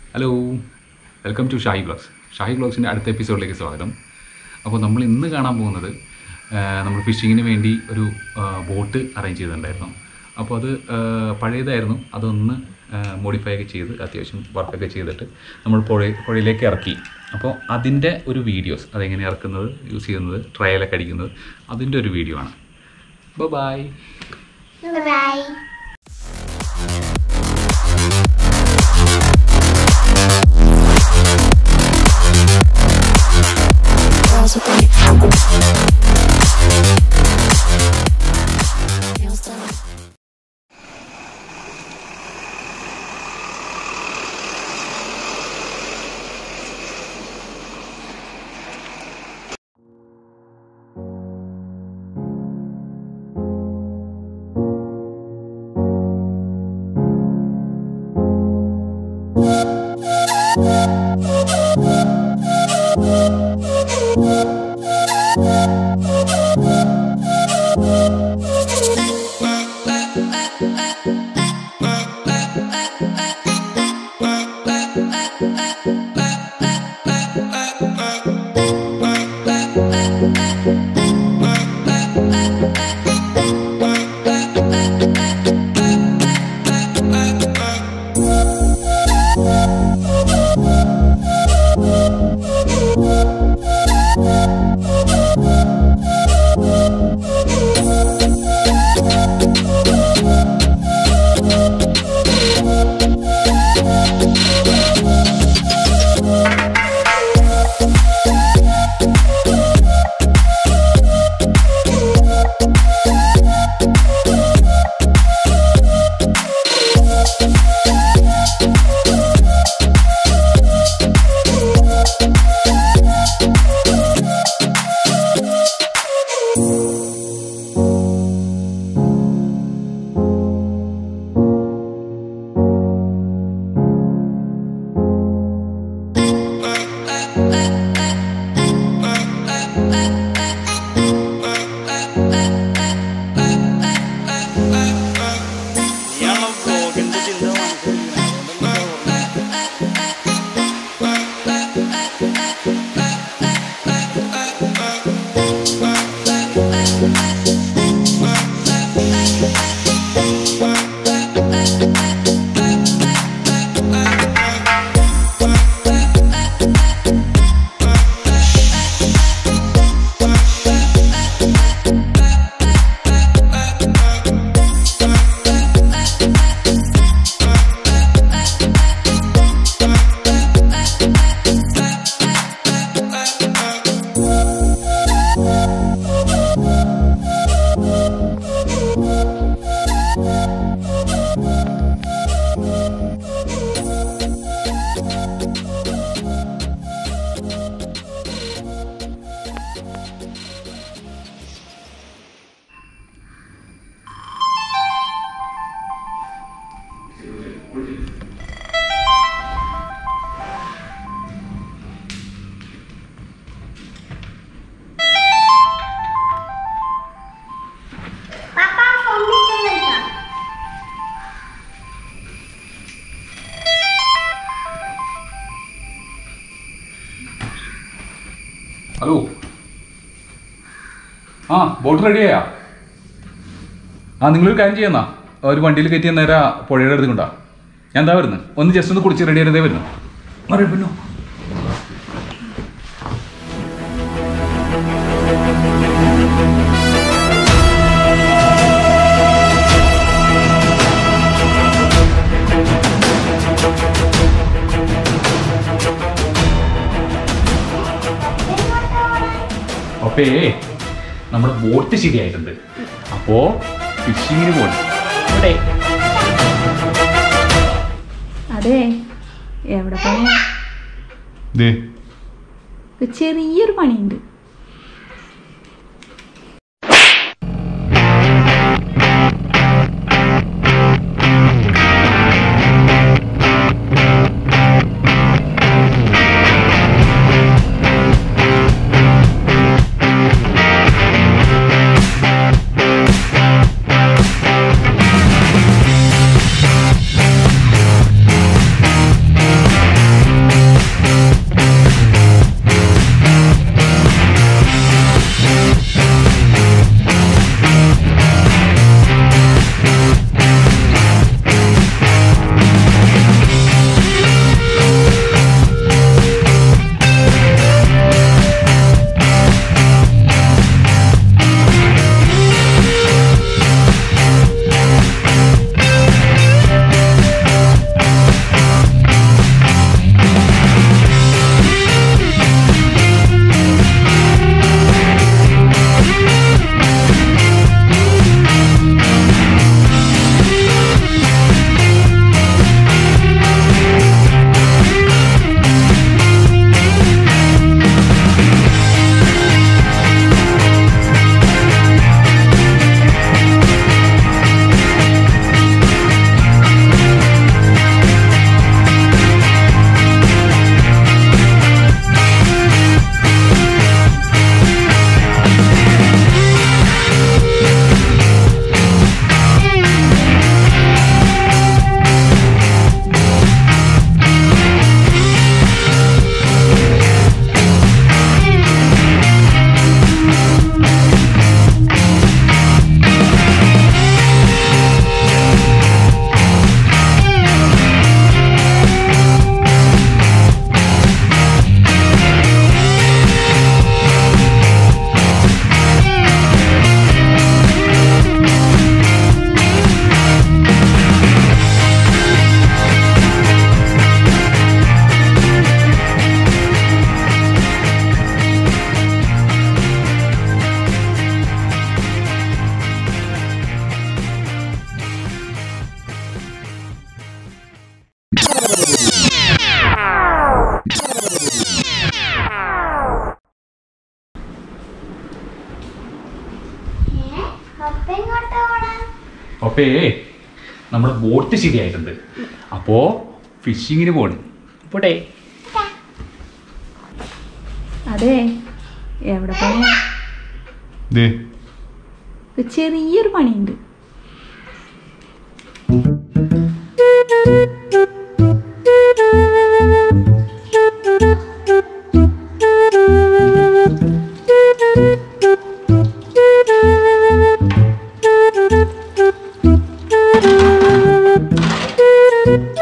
Hello welcome to Shahi blogs Shahi ബ്ലോഗ്സിൻ്റെ അടുത്ത എപ്പിസോഡിലേക്ക് സ്വാഗതം അപ്പോൾ നമ്മൾ ഇന്ന് കാണാൻ പോകുന്നത് ആ, നമ്മൾ ഫിഷിങ്ങിന് വേണ്ടി ഒരു ആ, ബോട്ട് അറേഞ്ച് ചെയ്തിട്ടുണ്ടായിരുന്നു അപ്പോൾ അത് ആ, പഴയതായിരുന്നു അതൊന്ന് മോഡിഫൈ ഒക്കെ ചെയ്ത് അത്യാവശ്യം വർക്കൊക്കെ ചെയ്തിട്ട് നമ്മൾ പുഴ പുഴയിലേക്ക് ഇറക്കി അപ്പോൾ അതിൻ്റെ ഒരു വീഡിയോസ് അതെങ്ങനെ ഇറക്കുന്നത് യൂസ് ചെയ്യുന്നത് ട്രയലൊക്കെ അടിക്കുന്നത് അതിൻ്റെ ഒരു വീഡിയോ ആണ് bye Bye. Girls with the nails done. ഇയാളെ ബ്ലോഗിന്റെ ചിന്ത മനസ്സിലാക്കി Papa, phone में क्या लगा? ഹലോ ആ ബോട്ട് റെഡിയായാ ആ നിങ്ങളൊരു കാര്യം ചെയ്യുന്ന ഒരു വണ്ടിയിൽ കയറ്റി നേരെ പുഴയുടെ അടുത്ത് കൊണ്ടാ ഞാൻ എന്താ വരുന്നത് ഒന്ന് ജസ്റ്റ് ഒന്ന് കുളിച്ച് റെഡി ആയിരുന്നേ വരുന്നു മറിയ പിന്നോ അപ്പേ നമ്മുടെ ബോട്ട് ശരിയായിട്ടുണ്ട് അപ്പോ ഫിഷിങ്ങിന് പോകണം ഇവിടെ അതെ എവിടെ പോയാ ദേ ഒരു ചെറിയൊരു പണിയുണ്ട് Girls അപ്പേ നമ്മുടെ ബോട്ട് ശരിയായിട്ടുണ്ട് അപ്പോ ഫിഷിങ്ങിന് പോണ് പോട്ടെ അതെ എവിടെ പോയാ ദേ ഒരു ചെറിയൊരു പണിയുണ്ട് Thank